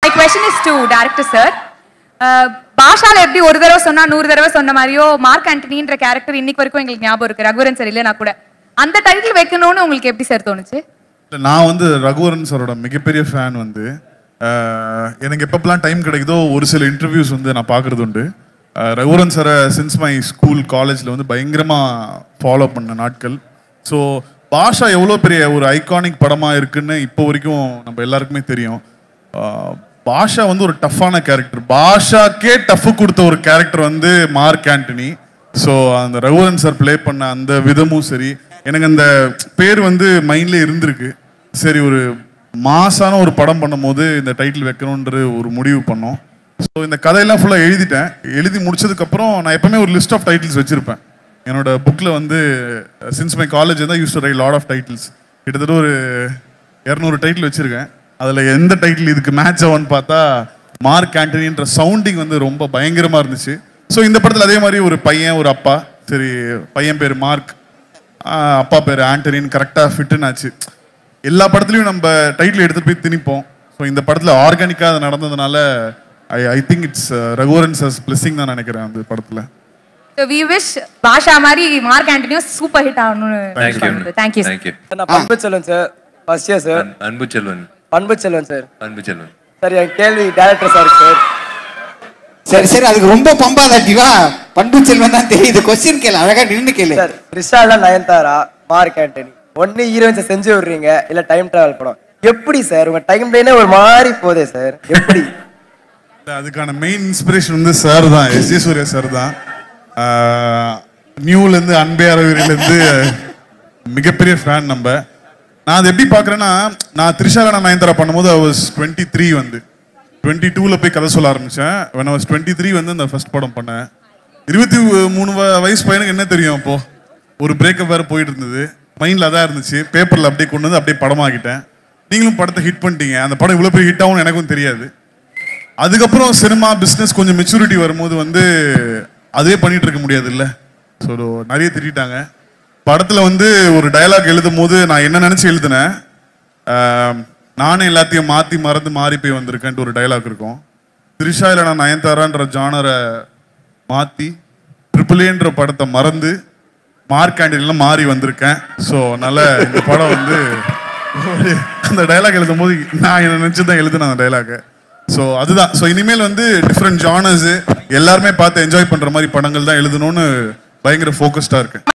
my question is to director sir பாஷால எப்படி ஒரு தடவை சொன்னா நூறு தடவை சொன்ன மாதிரியோ மார்க் ஆண்டனின்ற கேரக்டர் இன்னைக்கு வரைக்கும் எங்களுக்கு ஞாபகம் இருக்கு ரகுவரன் சார் இல்லைனா கூட அந்த டைட்டில் வைக்கணும்னு உங்களுக்கு எப்படி சார் தோணுச்சு இல்ல, நான் வந்து ரகுவரன் சாரோட மிகப்பெரிய ஃபேன் வந்து அஹ், எனக்கு எப்பப்பெல்லாம் டைம் கிடைக்குதோ ஒரு சில இன்டர்வியூஸ் வந்து நான் பார்க்கறது உண்டு அஹ், ரகுவரன் சாரை சின்ஸ் மை ஸ்கூல் காலேஜில் வந்து பயங்கரமாக ஃபாலோ பண்ண நாட்கள் ஸோ பாஷா எவ்வளோ பெரிய ஒரு ஐகானிக் படமாக இருக்குன்னு இப்போ வரைக்கும் நம்ம எல்லாருக்குமே தெரியும் அஹ், பாஷா வந்து ஒரு டஃப்பான கேரக்டர் பாஷாக்கே டஃப் கொடுத்த ஒரு கேரக்டர் வந்து மார்க் ஆண்டனி ஸோ அந்த ரகுவரன் சார் ப்ளே பண்ண அந்த விதமும் சரி எனக்கு அந்த பேர் வந்து மைண்ட்ல இருந்திருக்கு சரி ஒரு மாசான ஒரு படம் பண்ணும்போது இந்த டைட்டில் வைக்கணுன்ற ஒரு முடிவு பண்ணோம் ஸோ இந்த கதையெல்லாம் ஃபுல்லாக எழுதிட்டேன் எழுதி முடிச்சதுக்கப்புறம் நான் எப்பவுமே ஒரு லிஸ்ட் ஆஃப் டைட்டில்ஸ் வச்சிருப்பேன் என்னோட புக்கில் வந்து சின்ஸ் மை காலேஜ் தான் use to write lot of titles கிட்டத்தட்ட ஒரு இரநூறு டைட்டில் வச்சிருக்கேன் அதில் எந்த டைட்டில் இதுக்கு மேட்ச் ஆகும்னு பார்த்தா மார்க் ஆண்டனின்ற சவுண்டிங் வந்து ரொம்ப பயங்கரமாக இருந்துச்சு ஸோ இந்த படத்தில் அதே மாதிரி ஒரு பையன் ஒரு அப்பா சரி பையன் பேர் மார்க் ஆஹ் அப்பா பேர் ஆண்டனின்னு கரெக்டாக ஃபிட்டுன்னு ஆச்சு எல்லா படத்துலையும் நம்ம டைட்டில் எடுத்துட்டு போய் திணிப்போம் ஸோ இந்த படத்தில் ஆர்கானிக்காக அது நடந்ததுனால I I think it's Raghuvaran sir's blessing தான் நினைக்கிறேன் அந்த படத்தில் ஸோ வி விஷ் பாஷா மாதிரி மார்க் ஆண்டனியும் சூப்பர் ஹிட் ஆகணும்னு தேங்க்யூ தேங்க்யூ சார் தேங்க்யூ நான் Panbu Selvan sir first year sir Anbu Selvan பண்பு செல்வன் சார் அன்பு செல்வன் சார் என் கேள்வி டேரக்டர் சார் சார் சரி சரி அதுக்கு ரொம்ப பம்பாதாட்டிவா பண்பு செல்வன் தான் தெரியுது கொஸ்டின் கேளு அழகா நின்று கேளு சார் ரிஷாலா நயன்தாரா மார்க் ஆண்டனி ஒன்னு ஹீரோயின்ஸை செஞ்சு விடுறீங்க இல்ல டைம் டிராவல் படம் எப்படி சார் உங்க டைம் லைனே ஒரு மாதிரி போதே சார் எப்படி அதுக்கான மெயின் இன்ஸ்பிரேஷன் வந்து சார் தான் எஸ் ஜே சூர்யா சார் தான் நியூலேருந்து அன்பே அரவிரிலேருந்து மிகப்பெரிய ஃபேன் நம்ம நான் அதை எப்படி பார்க்குறேன்னா நான் த்ரிஷாலனா நயன்தாரா பண்ணும்போது I was டுவெண்ட்டி த்ரீ வந்து டுவெண்ட்டி டூவில் போய் கதை சொல்ல ஆரம்பித்தேன் when I was twenty three வந்து அந்த ஃபர்ஸ்ட் படம் பண்ணேன் இருபத்தி மூணு வ- வயசு பையனுக்கு என்ன தெரியும் அப்போ ஒரு பிரேக்கப் வேறு போயிட்டு இருந்தது மைண்டில் அதான் இருந்துச்சு பேப்பரில் அப்படியே கொண்டு வந்து அப்படியே படமாக்கிட்டேன் நீங்களும் படத்தை ஹிட் பண்ணிட்டீங்க அந்த படம் இவ்வளோ பெரிய ஹிட் ஆகும்னு எனக்கும் தெரியாது அதுக்கப்புறம் சினிமா பிஸ்னஸ் கொஞ்சம் மெச்சூரிட்டி வரும்போது வந்து அதே பண்ணிட்டு இருக்க முடியாது இல்ல ஸோ நிறைய திட்டாங்க படத்துல வந்து ஒரு டயலாக் எழுதும் போது நான் என்ன நினைச்சு எழுதினேன் ஆம், நானே எல்லாத்தையும் மாத்தி மறந்து மாறி போய் வந்திருக்கேன்ட்டு ஒரு டயலாக் இருக்கும் த்ரிஷா இல்லைனா நயன்தாரான்ற ஜானரை மாத்தி ட்ரிபிள் ஏன்ற படத்தை மறந்து மார்க் ஆண்டிலாம் மாறி வந்திருக்கேன் ஸோ அதனால இந்த படம் வந்து ஒரு அந்த டைலாக் எழுதும் போது நான் என்ன நினச்சி தான் எழுதுனேன் அந்த டைலாக ஸோ அதுதான் ஸோ இனிமேல் வந்து டிஃப்ரெண்ட் ஜானர்ஸ் எல்லாருமே பார்த்து என்ஜாய் பண்ற மாதிரி படங்கள் தான் எழுதணும்னு பயங்கர ஃபோக்கஸ்டாக இருக்கேன்